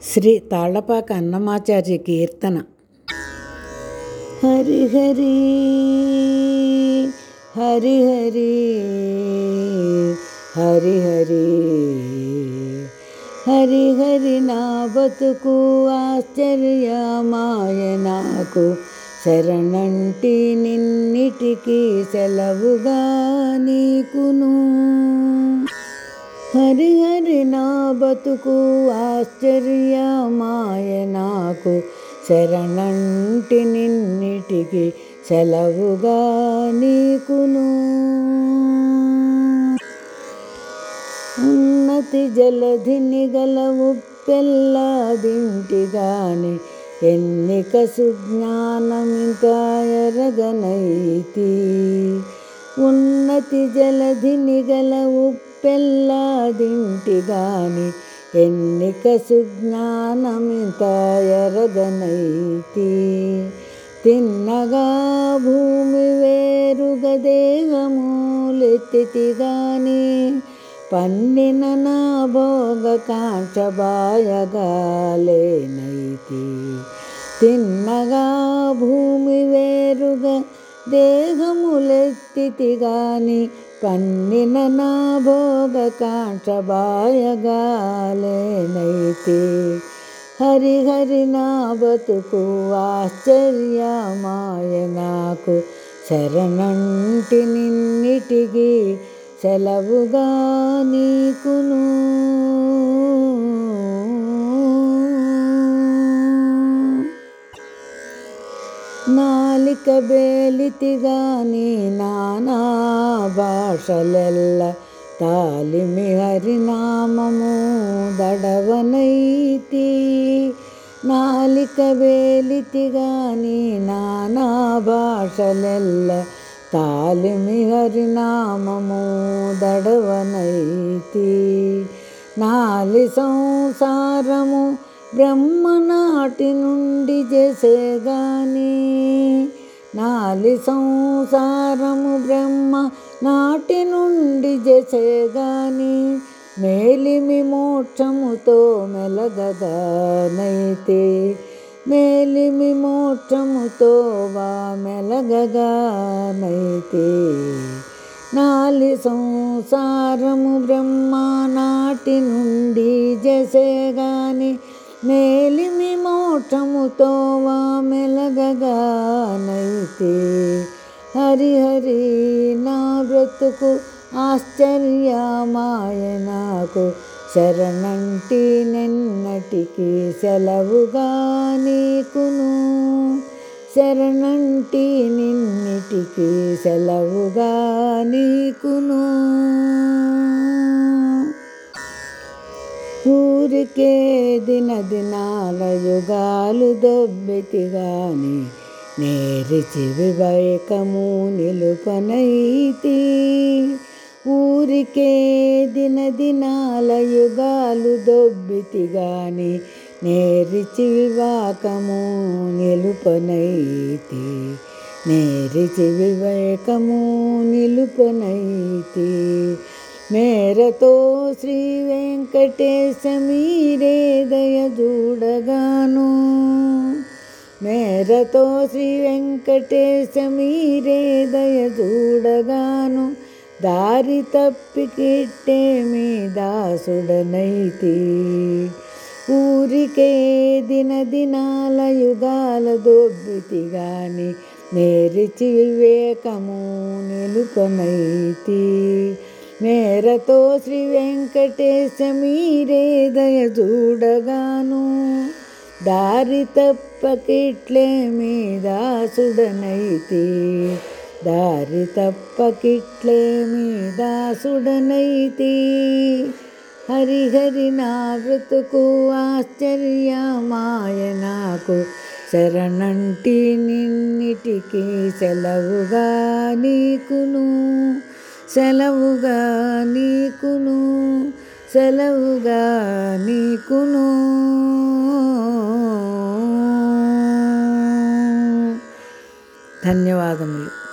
శ్రీ తాళ్లపాక అన్నమాచార్య కీర్తన హరి హరి హరి హరి హరి హరి హరి హరి నా బతుకు ఆశ్చర్యమాయ నాకు శరణంటి నిన్నిటికి సెలవుగా నీకును హరి హరి నా బతుకు ఆశ్చర్యమాయ నాకు శరణంటి నిన్నిటికి సెలవుగా నీకును ఉన్నతి జలధిని గల ఉప్పెల్లాదింటిగాని ఎన్నిక సుజ్ఞానమింత ఎరగనైతి ఉన్నతి జలధిని గల ఉప్పెల్లాదింటిగాని ఎన్నిక సుజ్ఞానమింత ఎరగనైతి తిన్నగా భూమి వేరుగ దేహములెత్తితి గాని పన్నిన నా భోగ కాంచబాయగాలేనైతి తిన్నగా భూమి వేరుగా దేహములెత్తితి గాని పన్నిన నా భోగ కాంచబాయగాలేనైతి హరి హరి నా బతుకు ఆశ్చర్యమాయ నాకు శరణంటి నిన్నిటికి సెలవుగా నీకును నాలిక బేలితిగాని నానా భాషలెల్ల తాలిమి హరినామము దడవనైతి నాలిక వేలితిగాని నానా భాషలెల్ల తాలిమి హరినామము దడవనైతి నాలి సంసారము బ్రహ్మనాటి నుండి చేసేగాని నాలి సంసారము బ్రహ్మ నాటి నుండి చేసేగాని మేలిమి మోక్షముతో మెలగగానైతే మేలిమి మోక్షముతో వా మెలగగానైతే నాలి సంసారము బ్రహ్మ నాటి నుండి జసేగాని మేలిమి మోక్షముతో వా మెలగగానైతే హరి హరి నా బ్రతుకు ఆశ్చర్యమాయ నాకు శరణంటి నిన్నటికి సెలవుగా నీకును శరణంటి నిన్నిటికి సెలవుగా నీకును ఊరికే దిన దినాల యుగాలు దొబ్బెతి గాని నేరిచి వివేకము నిలుపనైతి ఊరికే దిన దినాల యుగాలు దొబ్బితి గాని నేరిచి వివాకము నిలుపనైతి నేరిచి వివేకము నిలుపనైతి మేరతో శ్రీ వెంకటేశ మీరే దయ చూడగాను మేరతో శ్రీ వెంకటేశ మీరే దయ చూడగాను దారి తప్పికిట్టే మీ దాసుడనైతి ఊరికే దిన దినాల యుగాల దొబ్బితి గాని నేరిచి వివేకము నిలుపనైతి మేరతో శ్రీ వెంకటేశ మీరే దయ చూడగాను దారి తప్పకిట్లే మీ దాసుడనైతి దారి తప్పకిట్లే మీ దాసుడనైతి హరి హరి నా బ్రతుకు ఆశ్చర్యమాయ నాకు శరణంటి నిన్నిటికి సెలవుగా నీకును సెలవుగా నీకును సెలవుగా నీకును ధన్యవాదములు